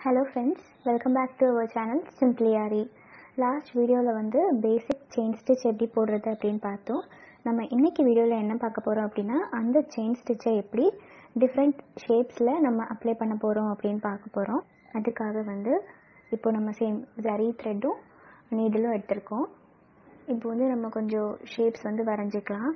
hello friends welcome back to our channel simply Aari last வீடியோவில் வந்து basic chain stitch எப்படி போடுறது அப்படின்னு பார்த்தோம் நம்ம இன்னைக்கு வீடியோவில் என்ன பார்க்க போகிறோம் அப்படின்னா அந்த செயின் ஸ்டிச்சை எப்படி டிஃப்ரெண்ட் ஷேப்ஸில் நம்ம அப்ளை பண்ண போகிறோம் அப்படின்னு பார்க்க போகிறோம் அதுக்காக வந்து இப்போ நம்ம சேம் ஜரி த்ரெட்டும் நீடிலும் எடுத்திருக்கோம் இப்போ வந்து நம்ம கொஞ்சம் ஷேப்ஸ் வந்து வரைஞ்சிக்கலாம்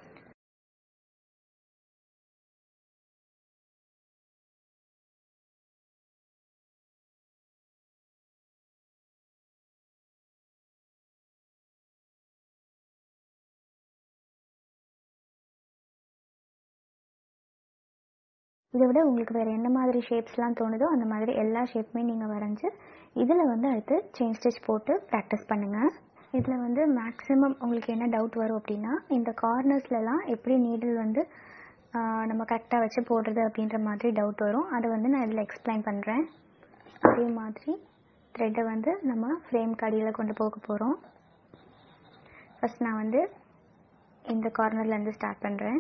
இதை விட உங்களுக்கு வேறு என்ன மாதிரி ஷேப்ஸ்லாம் தோணுதோ அந்த மாதிரி எல்லா ஷேப்புமே நீங்கள் வரைஞ்சி இதில் வந்து அடுத்து செயின் ஸ்டிச் போட்டு ப்ராக்டிஸ் பண்ணுங்கள் இதில் வந்து மேக்ஸிமம் உங்களுக்கு என்ன டவுட் வரும் அப்படின்னா இந்த கார்னர்ஸ்லலாம் எப்படி நீடில் வந்து ஆஹ், நம்ம கரெக்டாக வச்சு போடுறது அப்படின்ற மாதிரி டவுட் வரும் அதை வந்து நான் இதில் எக்ஸ்பிளைன் பண்ணுறேன் அதே மாதிரி த்ரெட்டை வந்து நம்ம ஃப்ரேம் கடியில் கொண்டு போக போகிறோம் ஃபஸ்ட் நான் வந்து இந்த கார்னர்லேருந்து ஸ்டார்ட் பண்ணுறேன்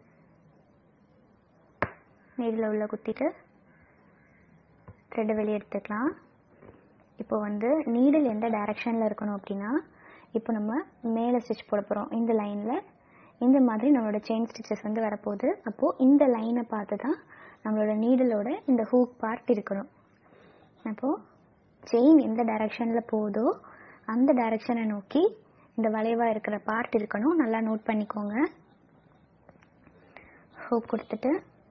நீடில் உள்ள குத்திட்டு த்ரெட்டை வெளியே எடுத்துக்கலாம் இப்போ வந்து நீடில் எந்த டைரக்ஷனில் இருக்கணும் அப்படின்னா இப்போ நம்ம மேலே ஸ்டிச் போட போகிறோம் இந்த லைனில் இந்த மாதிரி நம்மளோட செயின் ஸ்டிச்சஸ் வந்து வரப்போகுது அப்போது இந்த லைனை பார்த்து தான் நம்மளோட நீடலோட இந்த ஹூக் பார்ட் இருக்கணும் அப்போது செயின் எந்த டைரக்ஷனில் போகுதோ அந்த டைரக்ஷனை நோக்கி இந்த வளைவாக இருக்கிற பார்ட் இருக்கணும் நல்லா நோட் பண்ணிக்கோங்க ஹூக் கொடுத்துட்டு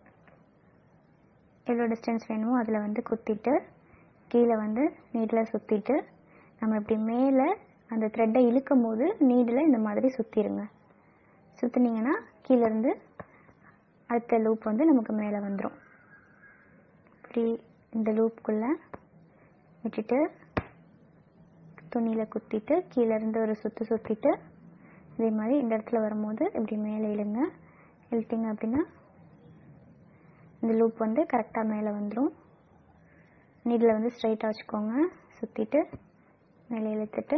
எவ்வளோ டிஸ்டன்ஸ் வேணுமோ அதில் வந்து குத்திட்டு கீழே வந்து நீடில் சுற்றிட்டு நம்ம இப்படி மேலே அந்த த்ரெட்டை இழுக்கும் போது நீடில் இந்த மாதிரி சுற்றிடுங்க சுற்றுனீங்கன்னா கீழேருந்து அடுத்த லூப் வந்து நமக்கு மேலே வந்துடும் இப்படி இந்த லூப்புக்குள்ளே விட்டுட்டு துணியில் குத்திட்டு கீழேருந்து ஒரு சுற்று சுற்றிட்டு இதே மாதிரி இந்த இடத்துல வரும்போது இப்படி மேலே இழுங்க இழுத்தீங்க அப்படின்னா இந்த லூப் வந்து கரெக்டாக மேலே வந்துடும் நீடில் வந்து ஸ்ட்ரைட்டாக வச்சுக்கோங்க சுற்றிட்டு மேலே இழுத்துட்டு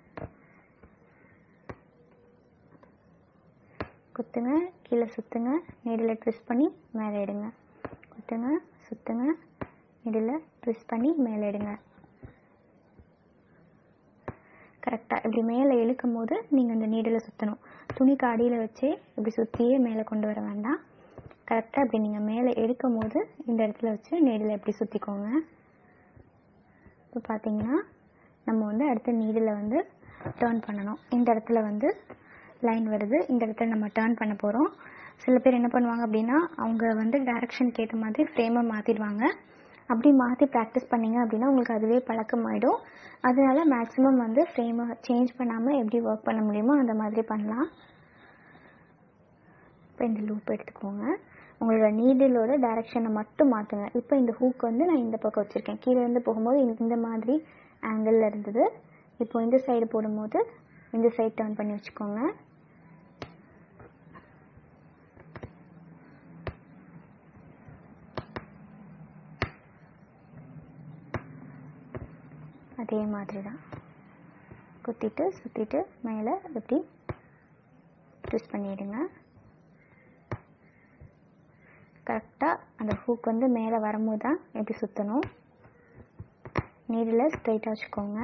குத்துங்க கீழே சுற்றுங்க நீடில் ட்விஸ்ட் பண்ணி மேலே எடுங்க குத்துங்க சுற்றுங்க நீடில் ட்விஸ்ட் பண்ணி மேலே எடுங்க கரெக்டாக இப்படி மேலே இழுக்கும் போது நீங்கள் இந்த நீடில் சுற்றணும் துணிக்கு அடியில் வச்சு இப்படி சுற்றியே மேலே கொண்டு வர வேண்டாம் கரெக்டாக இப்படி நீங்கள் மேலே எடுக்கும் போது இந்த இடத்துல வச்சு நீடில் இப்படி சுற்றிக்கோங்க இப்போ பார்த்தீங்கன்னா நம்ம வந்து அடுத்த நீடில் வந்து டேர்ன் பண்ணணும் இந்த இடத்துல வந்து லைன் வருது இந்த இடத்துல நம்ம டேர்ன் பண்ண போகிறோம் சில பேர் என்ன பண்ணுவாங்க அப்படின்னா அவங்க வந்து டைரக்ஷனுக்கு ஏற்ற மாதிரி ஃப்ரேமை மாற்றிடுவாங்க அப்படி மாற்றி ப்ராக்டிஸ் பண்ணீங்க அப்படின்னா உங்களுக்கு அதுவே பழக்கமாயிடும் அதனால மேக்ஸிமம் வந்து ஃப்ரேமை சேஞ்ச் பண்ணாமல் எப்படி ஒர்க் பண்ண முடியுமோ அந்த மாதிரி பண்ணலாம் இப்போ இந்த லூப் எடுத்துக்கோங்க உங்களோட நீடிலோட டைரக்ஷனை மட்டும் மாற்றுங்க இப்போ இந்த ஹூக் வந்து நான் இந்த பக்கம் வச்சுருக்கேன் கீழே இருந்து போகும்போது இந்த- இந்த மாதிரி ஆங்கிளில் இருந்தது இப்போ இந்த சைடு போடும்போது இந்த சைடு டர்ன் பண்ணி வச்சுக்கோங்க அதே மாதிரி தான் குத்திட்டு சுற்றிட்டு மேலே இப்படி ட்விஸ்ட் பண்ணிடுங்க கரெக்டாக அந்த ஹூக் வந்து மேலே வரும்போது தான் இப்படி சுற்றணும் நீடில் ஸ்ட்ரைட்டாக வச்சுக்கோங்க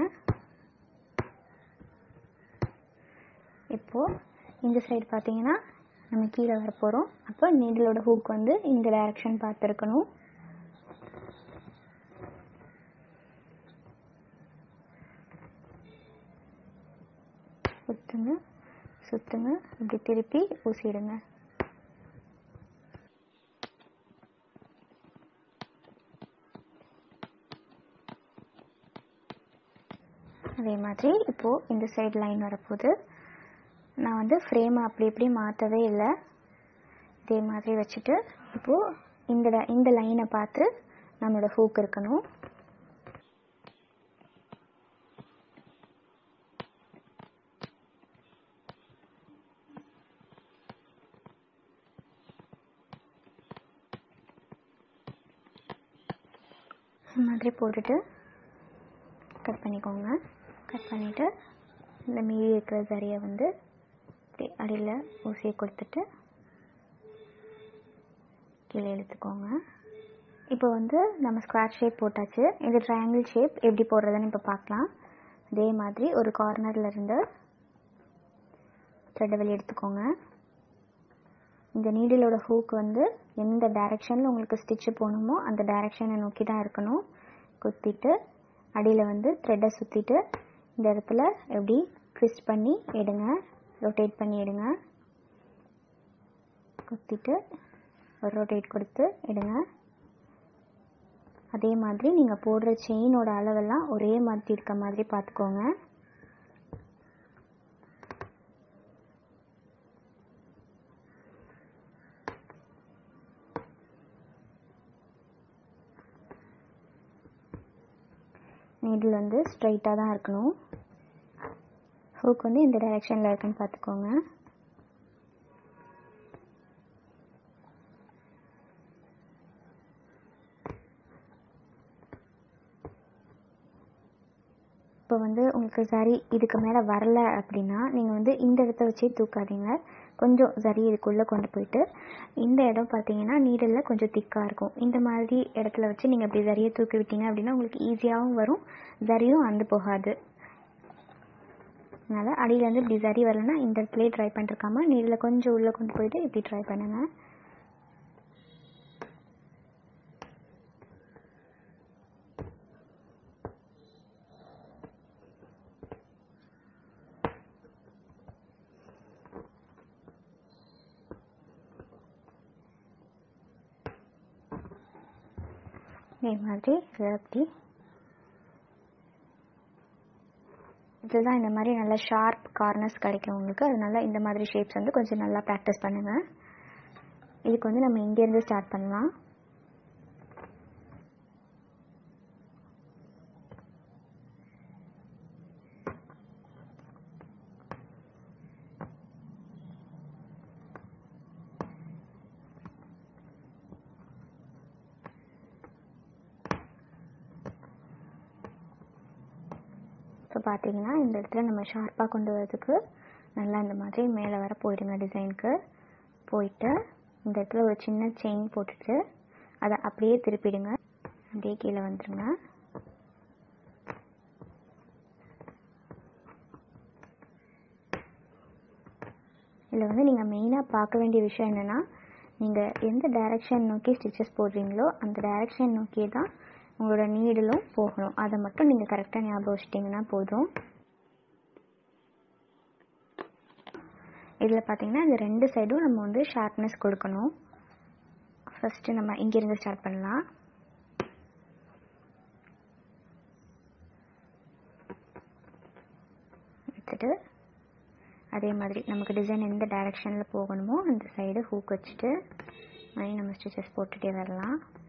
இப்போது இந்த சைடு பார்த்தீங்கன்னா நம்ம கீழே வர போகிறோம் அப்போ நீடிலோட ஹூக் வந்து இந்த டைரக்ஷன் பார்த்துருக்கணும் சுற்றுங்க சுற்றுங்க இப்படி திருப்பி ஊசிடுங்க அதே மாதிரி இப்போது இந்த சைடு லைன் வரப்போகுது நான் வந்து ஃப்ரேமை அப்படி இப்படி மாற்றவே இல்லை இதே மாதிரி வச்சுட்டு இப்போது இந்த ட- இந்த லைனை பார்த்து நம்மளோட ஹூக் இருக்கணும் இந்த மாதிரி போட்டுட்டு கட் பண்ணிக்கோங்க கட் பண்ணிவிட்டு இந்த மீதி இருக்கிற சரியை வந்து இப்படி அடியில் ஊசியை கொடுத்துட்டு கீழே இழுத்துக்கோங்க இப்போ வந்து நம்ம ஸ்கொயர் ஷேப் போட்டாச்சு இந்த ட்ரையாங்கிள் ஷேப் எப்படி போடுறதுன்னு இப்போ பார்க்கலாம் அதே மாதிரி ஒரு கார்னரில் இருந்து த்ரெட்டை வெளியே எடுத்துக்கோங்க இந்த நீடிலோட ஹூக் வந்து எந்த டைரெக்ஷனில் உங்களுக்கு ஸ்டிச்சு போகணுமோ அந்த டைரெக்ஷனை நோக்கி தான் இருக்கணும் குத்திட்டு அடியில் வந்து த்ரெட்டை சுற்றிட்டு இந்த இடத்துல எப்படி ட்விஸ்ட் பண்ணி எடுங்க ரொட்டேட் பண்ணி எடுங்க குத்திட்டு ஒரு ரொட்டேட் கொடுத்து எடுங்க அதே மாதிரி நீங்கள் போடுற செயினோட அளவெல்லாம் ஒரே மாதிரி இருக்க மாதிரி பார்த்துக்கோங்க நீடில் வந்து ஸ்ட்ரைட்டாக தான் இருக்கணும் ஹூக் வந்து இந்த டைரெக்ஷனில் இருக்குன்னு பார்த்துக்கோங்க இப்போ வந்து உங்களுக்கு சரி இதுக்கு மேலே வரல அப்படின்னா நீங்கள் வந்து இந்த இடத்த வச்சே தூக்காதீங்க கொஞ்சம் சரி இதுக்குள்ளே கொண்டு போயிட்டு இந்த இடம் பார்த்தீங்கன்னா நீடலில் கொஞ்சம் திக்காக இருக்கும் இந்த மாதிரி இடத்துல வச்சு நீங்கள் இப்படி சரியை தூக்கி விட்டீங்க அப்படின்னா உங்களுக்கு ஈஸியாகவும் வரும் சரியும் அந்து போகாது அதனால் அடியிலேருந்து இப்படி சரி வரலன்னா இந்த இடத்துலயே ட்ரை பண்ணிருக்காம நீடில் கொஞ்சம் உள்ளே கொண்டு போயிட்டு இப்படி ட்ரை பண்ணுங்கள் இதே மாதிரி இதை அப்படி இதுதான் இந்த மாதிரி நல்ல ஷார்ப் கார்னர்ஸ் கிடைக்கும் உங்களுக்கு அதனால இந்த மாதிரி ஷேப்ஸ் வந்து கொஞ்சம் நல்லா ப்ராக்டிஸ் பண்ணுங்கள் இதுக்கு வந்து நம்ம இங்கேருந்து ஸ்டார்ட் பண்ணலாம் இப்போ பார்த்தீங்கன்னா இந்த இடத்துல நம்ம ஷார்ப்பாக கொண்டு வரதுக்கு நல்லா இந்த மாதிரி மேலே வர போயிடுங்க டிசைனுக்கு போயிட்டு இந்த இடத்துல ஒரு சின்ன செயின் போட்டுட்டு அதை அப்படியே திருப்பிடுங்க அப்படியே கீழே வந்துருங்க இதில் வந்து நீங்கள் மெயினாக பார்க்க வேண்டிய விஷயம் என்னென்னா நீங்கள் எந்த டைரெக்ஷன் நோக்கி ஸ்டிச்சஸ் போடுறீங்களோ அந்த டைரெக்ஷன் நோக்கியே தான் உங்களோட நீடலும் போகணும் அதை மட்டும் நீங்கள் கரெக்டாக ஞாபகம் வச்சிட்டிங்கன்னா போதும் இதில் பார்த்தீங்கன்னா இந்த ரெண்டு சைடும் நம்ம வந்து ஷார்ப்னஸ் கொடுக்கணும் ஃபஸ்ட்டு நம்ம இங்கேருந்து ஸ்டார்ட் பண்ணலாம் வச்சுட்டு அதே மாதிரி நமக்கு டிசைன் எந்த டைரெக்ஷனில் போகணுமோ அந்த சைடு ஹூக் வச்சுட்டு மாதிரி நம்ம ஸ்டிச்சஸ் போட்டுகிட்டே வரலாம்